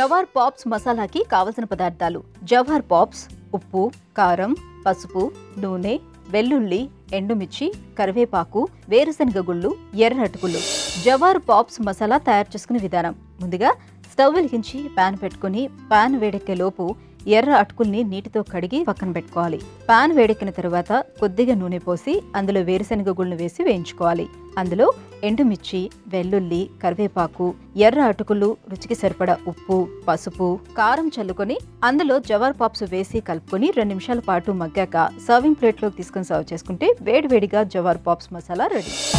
jowar pops మసాలాకి కావలసిన పదార్థాలు jowar pops ఉప్పు కారం పసుపు నూనె వెల్లుల్లి ఎండుమిర్చి కరివేపాకు వేరుశనగ గుళ్ళు ఎర్ర అటుకులు జవార్ పాప్స్ మసాలా తయారు చేసుకునే విధానం ముందుగా స్టవ్ వెలిగించి పాన్ పెట్టుకుని పాన్ వేడెక్కే లోపు ఎర్ర అటుకుల్ని నీటితో కడిగి పక్కన పెట్టుకోవాలి పాన్ వేడెక్కిన తర్వాత కొద్దిగా నూనె పోసి అందులో వేరుశనగ గుళ్ళను వేసి వేయించుకోవాలి అందులో ఎండుమిర్చి వెల్లుల్లి కరివేపాకు ఎర్ర అటుకులు రుచికి సరిపడా ఉప్పు పసుపు కారం చల్లుకొని అందులో జవార్ పాప్స్ వేసి కలుపుకొని రెండు నిమిషాల పాటు మగ్గాక సర్వింగ్ ప్లేట్లోకి తీసుకొని సర్వ్ చేసుకుంటే వేడివేడిగా జవార్ పాప్స్ మసాలా రెడీ